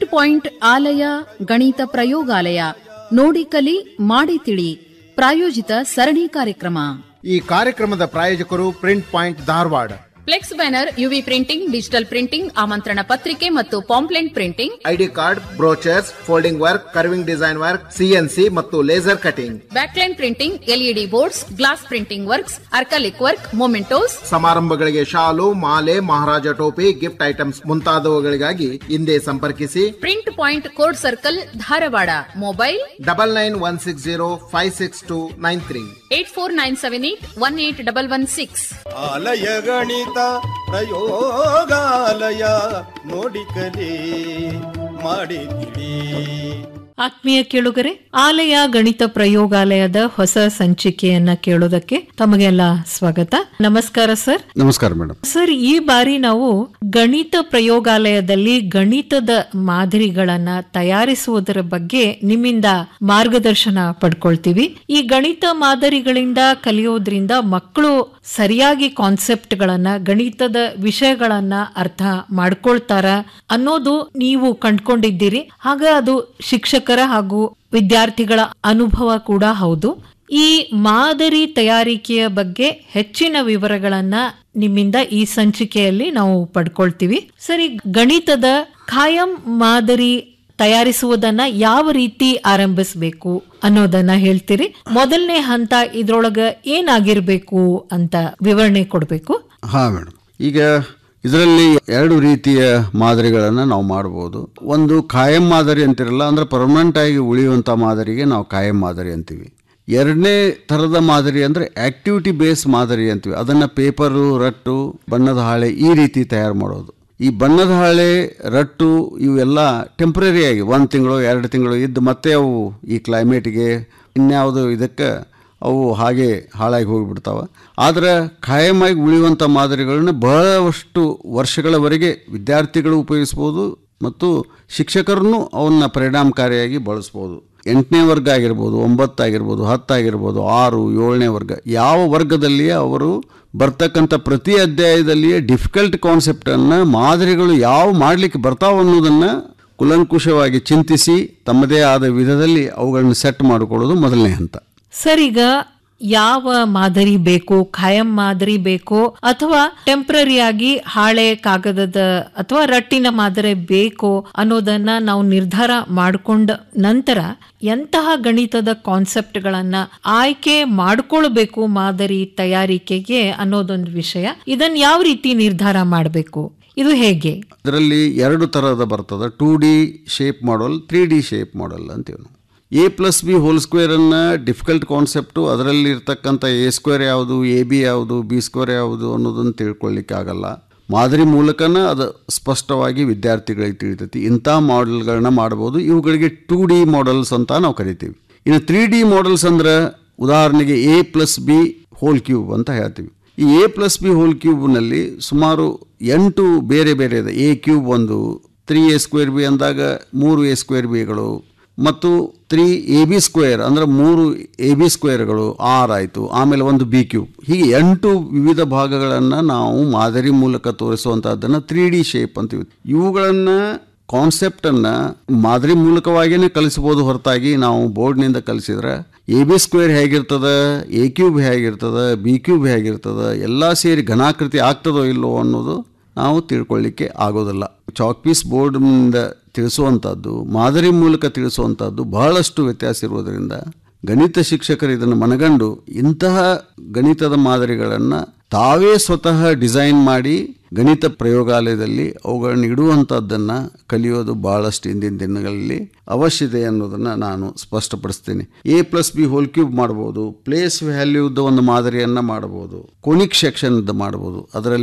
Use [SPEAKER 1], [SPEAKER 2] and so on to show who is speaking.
[SPEAKER 1] point ಆಲಯ ಗಣಿತ ಪ್ರಯೋಗಾಲಯ ನೋಡಿ ಕಲಿ ಮಾಡಿ ತಿಳಿ ಪ್ರಾಯೋಜಿತ ಸರಣಿ ಕಾರ್ಯಕ್ರಮ
[SPEAKER 2] ಈ ಕಾರ್ಯಕ್ರಮದ ಪ್ರಾಯೋಜಕರು print point Dharwad
[SPEAKER 1] flex banner UV printing digital printing ಆಮಂತ್ರಣ ಪತ್ರಿಕೆ ಮತ್ತು pamphlet printing
[SPEAKER 2] ID card brochures folding work carving design work CNC ಮತ್ತು laser cutting
[SPEAKER 1] backlit printing LED boards glass printing works acrylic work mementos
[SPEAKER 2] ಸಮಾರಂಭಗಳಿಗೆ ಶಾಲು ಮಾಲೆ ಮಹಾರಾಜ ಟೋಪಿ gift items ಮುಂತಾದವುಗಳಿಗಾಗಿ ಹಿಂದೆ ಸಂಪರ್ಕಿಸಿ
[SPEAKER 1] print point court circle Dharwad mobile
[SPEAKER 2] double nine one six zero five six two nine three
[SPEAKER 1] eight four nine seven eight one eight double one six
[SPEAKER 3] ಆಲಯ ಗಣಿತ ಪ್ರಯೋಗಾಲಯ ನೋಡಿ ಕಲಿ ಮಾಡಿ ತಿಳಿ
[SPEAKER 4] ಆತ್ಮೀಯ ಕೇಳುಗರೆ ಆಲಯ ಗಣಿತ ಪ್ರಯೋಗಾಲಯದ ಹೊಸ ಸಂಚಿಕೆಯನ್ನ ಕೇಳೋದಕ್ಕೆ ತಮಗೆಲ್ಲ ಸ್ವಾಗತ ನಮಸ್ಕಾರ ಸರ್
[SPEAKER 5] ನಮಸ್ಕಾರ ಮೇಡಮ್
[SPEAKER 4] ಸರ್ ಈ ಬಾರಿ ನಾವು ಗಣಿತ ಪ್ರಯೋಗಾಲಯದಲ್ಲಿ ಗಣಿತದ ಮಾದರಿಗಳನ್ನ ತಯಾರಿಸುವುದರ ಬಗ್ಗೆ ನಿಮ್ಮಿಂದ ಮಾರ್ಗದರ್ಶನ ಪಡ್ಕೊಳ್ತೀವಿ ಈ ಗಣಿತ ಮಾದರಿಗಳಿಂದ ಕಲಿಯೋದ್ರಿಂದ ಮಕ್ಕಳು ಸರಿಯಾಗಿ ಕಾನ್ಸೆಪ್ಟ್ಗಳನ್ನ ಗಣಿತದ ವಿಷಯಗಳನ್ನ ಅರ್ಥ ಮಾಡ್ಕೊಳ್ತಾರ ಅನ್ನೋದು ನೀವು ಕಂಡ್ಕೊಂಡಿದ್ದೀರಿ ಹಾಗ ಅದು ಶಿಕ್ಷಕರ ಹಾಗೂ ವಿದ್ಯಾರ್ಥಿಗಳ ಅನುಭವ ಕೂಡ ಹೌದು ಈ ಮಾದರಿ ತಯಾರಿಕೆಯ ಬಗ್ಗೆ ಹೆಚ್ಚಿನ ವಿವರಗಳನ್ನ ನಿಮ್ಮಿಂದ ಈ ಸಂಚಿಕೆಯಲ್ಲಿ ನಾವು ಪಡ್ಕೊಳ್ತೀವಿ ಸರಿ ಗಣಿತದ ಖಾಯಂ ಮಾದರಿ ತಯಾರಿಸುವುದನ್ನ ಯಾವ ರೀತಿ ಆರಂಭಿಸಬೇಕು ಅನ್ನೋದನ್ನ ಹೇಳ್ತೀರಿ ಮೊದಲನೇ ಹಂತ ಇದ್ರೊಳಗ ಏನಾಗಿರ್ಬೇಕು ಅಂತ ವಿವರಣೆ ಕೊಡ್ಬೇಕು
[SPEAKER 5] ಹಾ ಮೇಡಮ್ ಈಗ ಇದರಲ್ಲಿ ಎರಡು ರೀತಿಯ ಮಾದರಿಗಳನ್ನು ನಾವು ಮಾಡ್ಬೋದು ಒಂದು ಕಾಯಂ ಮಾದರಿ ಅಂತಿರಲ್ಲ ಅಂದ್ರೆ ಪರ್ಮನೆಂಟ್ ಆಗಿ ಉಳಿಯುವಂಥ ಮಾದರಿಗೆ ನಾವು ಕಾಯಂ ಮಾದರಿ ಅಂತೀವಿ ಎರಡನೇ ಥರದ ಮಾದರಿ ಅಂದರೆ ಆಕ್ಟಿವಿಟಿ ಬೇಸ್ ಮಾದರಿ ಅಂತೀವಿ ಅದನ್ನು ಪೇಪರು ರಟ್ಟು ಬಣ್ಣದ ಹಾಳೆ ಈ ರೀತಿ ತಯಾರು ಮಾಡೋದು ಈ ಬಣ್ಣದ ಹಾಳೆ ರಟ್ಟು ಇವೆಲ್ಲ ಟೆಂಪ್ರರಿ ಆಗಿ ಒಂದು ತಿಂಗಳು ಎರಡು ತಿಂಗಳು ಇದ್ದು ಮತ್ತೆ ಅವು ಈ ಕ್ಲೈಮೇಟ್ಗೆ ಇನ್ಯಾವುದು ಇದಕ್ಕೆ ಅವು ಹಾಗೆ ಹಾಳಾಗಿ ಹೋಗಿಬಿಡ್ತಾವೆ ಆದರೆ ಖಾಯಮಾಗಿ ಉಳಿಯುವಂಥ ಮಾದರಿಗಳನ್ನ ಬಹಳಷ್ಟು ವರ್ಷಗಳವರೆಗೆ ವಿದ್ಯಾರ್ಥಿಗಳು ಉಪಯೋಗಿಸ್ಬೋದು ಮತ್ತು ಶಿಕ್ಷಕರನ್ನು ಅವನ್ನ ಪರಿಣಾಮಕಾರಿಯಾಗಿ ಬಳಸ್ಬೋದು ಎಂಟನೇ ವರ್ಗ ಆಗಿರ್ಬೋದು ಒಂಬತ್ತಾಗಿರ್ಬೋದು ಹತ್ತಾಗಿರ್ಬೋದು ಆರು ಏಳನೇ ವರ್ಗ ಯಾವ ವರ್ಗದಲ್ಲಿಯೇ ಅವರು ಬರ್ತಕ್ಕಂಥ ಪ್ರತಿ ಅಧ್ಯಾಯದಲ್ಲಿಯೇ ಡಿಫಿಕಲ್ಟ್ ಕಾನ್ಸೆಪ್ಟನ್ನು ಮಾದರಿಗಳು ಯಾವ ಮಾಡಲಿಕ್ಕೆ ಬರ್ತಾವ ಅನ್ನೋದನ್ನು ಕುಲಂಕುಷವಾಗಿ ಚಿಂತಿಸಿ ತಮ್ಮದೇ ಆದ ವಿಧದಲ್ಲಿ ಅವುಗಳನ್ನು ಸೆಟ್ ಮಾಡಿಕೊಳ್ಳೋದು ಮೊದಲನೇ ಹಂತ
[SPEAKER 4] ಸರ್ ಈಗ ಯಾವ ಮಾದರಿ ಬೇಕು ಖಾಯಂ ಮಾದರಿ ಬೇಕು ಅಥವಾ ಟೆಂಪ್ರರಿ ಆಗಿ ಹಾಳೆ ಕಾಗದದ ಅಥವಾ ರಟ್ಟಿನ ಮಾದರಿ ಬೇಕು ಅನ್ನೋದನ್ನ ನಾವು ನಿರ್ಧಾರ ಮಾಡಿಕೊಂಡ ನಂತರ ಎಂತಹ ಗಣಿತದ ಕಾನ್ಸೆಪ್ಟ್ಗಳನ್ನ ಆಯ್ಕೆ ಮಾಡ್ಕೊಳ್ಬೇಕು ಮಾದರಿ ತಯಾರಿಕೆಗೆ ಅನ್ನೋದೊಂದು ವಿಷಯ ಇದನ್ನ ಯಾವ ರೀತಿ ನಿರ್ಧಾರ ಮಾಡಬೇಕು ಇದು ಹೇಗೆ
[SPEAKER 5] ಇದರಲ್ಲಿ ಎರಡು ಥರದ ಬರ್ತದೆ two D shape model three D shape model ಅಂತೀವಿ ನಾವು ಎ ಪ್ಲಸ್ ಬಿ ಹೋಲ್ ಸ್ಕ್ವೇರನ್ನು ಡಿಫಿಕಲ್ಟ್ ಕಾನ್ಸೆಪ್ಟು ಅದರಲ್ಲಿ ಇರ್ತಕ್ಕಂಥ ಎ ಸ್ಕ್ವೇರ್ ಯಾವುದು ಎ ಬಿ ಯಾವುದು ಬಿ ಸ್ಕ್ವೇರ್ ಯಾವುದು ಅನ್ನೋದನ್ನು ತಿಳ್ಕೊಳ್ಳಿಕ್ಕೆ ಆಗಲ್ಲ ಮಾದರಿ ಮೂಲಕನ ಅದು ಸ್ಪಷ್ಟವಾಗಿ ವಿದ್ಯಾರ್ಥಿಗಳಿಗೆ ತಿಳಿತೈತಿ ಇಂಥ ಮಾಡೆಲ್ಗಳನ್ನ ಮಾಡ್ಬೋದು ಇವುಗಳಿಗೆ ಟೂ ಡಿ ಮಾಡೆಲ್ಸ್ ಅಂತ ನಾವು ಕರಿತೀವಿ ಇನ್ನು ತ್ರೀ ಡಿ ಮಾಡೆಲ್ಸ್ ಅಂದ್ರೆ ಉದಾಹರಣೆಗೆ A plus B whole cube ಅಂತ ಹೇಳ್ತೀವಿ ಈ ಎ ಪ್ಲಸ್ ಬಿ ಹೋಲ್ ಕ್ಯೂಬ್ನಲ್ಲಿ ಸುಮಾರು ಎಂಟು ಬೇರೆ ಬೇರೆ ಇದೆ ಎ ಕ್ಯೂಬ್ ಒಂದು ತ್ರೀ ಎ ಸ್ಕ್ವೇರ್ ಬಿ ಅಂದಾಗ ಮೂರು ಎ ಸ್ಕ್ವೇರ್ ಬಿಗಳು ಮತ್ತು ತ್ರೀ ಎ ಬಿ ಸ್ಕ್ವೇರ್ ಅಂದರೆ ಮೂರು ಎ ಬಿ ಸ್ಕ್ವೇರ್ಗಳು ಆರ್ ಆಯಿತು ಆಮೇಲೆ ಒಂದು ಬಿ ಕ್ಯೂಬ್ ಹೀಗೆ ಎಂಟು ವಿವಿಧ ಭಾಗಗಳನ್ನು ನಾವು ಮಾದರಿ ಮೂಲಕ ತೋರಿಸುವಂಥದ್ದನ್ನು ತ್ರೀ ಡಿ ಶೇಪ್ ಅಂತೀವಿ ಇವುಗಳನ್ನು ಕಾನ್ಸೆಪ್ಟನ್ನು ಮಾದರಿ ಮೂಲಕವಾಗಿಯೇ ಕಲಿಸ್ಬೋದು ಹೊರತಾಗಿ ನಾವು ಬೋರ್ಡ್ನಿಂದ ಕಲಿಸಿದ್ರೆ ಎ ಬಿ ಸ್ಕ್ವೇರ್ ಹೇಗಿರ್ತದೆ ಎ ಕ್ಯೂಬ್ ಹೇಗಿರ್ತದೆ ಬಿ ಕ್ಯೂಬ್ ಹೇಗಿರ್ತದೆ ಎಲ್ಲ ಸೇರಿ ಘನಾಕೃತಿ ಆಗ್ತದೋ ಇಲ್ಲವೋ ಅನ್ನೋದು ನಾವು ತಿಳ್ಕೊಳ್ಳಿಕ್ಕೆ ಆಗೋದಿಲ್ಲ ಚಾಕ್ ಪೀಸ್ ಬೋರ್ಡ್ನಿಂದ ತಿಳಿಸುವಂಥದ್ದು ಮಾದರಿ ಮೂಲಕ ತಿಳಿಸುವಂಥದ್ದು ಬಹಳಷ್ಟು ವ್ಯತ್ಯಾಸ ಇರುವುದರಿಂದ ಗಣಿತ ಶಿಕ್ಷಕರು ಇದನ್ನು ಮನಗಂಡು ಇಂತಹ ಗಣಿತದ ಮಾದರಿಗಳನ್ನು ತಾವೇ ಸ್ವತಃ ಡಿಸೈನ್ ಮಾಡಿ ಗಣಿತ ಪ್ರಯೋಗಾಲಯದಲ್ಲಿ ಅವುಗಳನ್ನು ಇಡುವಂಥದ್ದನ್ನು ಕಲಿಯೋದು ಭಾಳಷ್ಟು ಇಂದಿನ ದಿನಗಳಲ್ಲಿ ಅವಶ್ಯತೆ ಅನ್ನೋದನ್ನು ನಾನು ಸ್ಪಷ್ಟಪಡಿಸ್ತೀನಿ A plus B whole cube ಮಾಡ್ಬೋದು ಪ್ಲೇಸ್ ವ್ಯಾಲ್ಯೂದ ಒಂದು ಮಾದರಿಯನ್ನು ಮಾಡ್ಬೋದು ಕೊನಿಕ್ ಸೆಕ್ಷನ್ದು ಮಾಡ್ಬೋದು ಅದರಲ್ಲಿ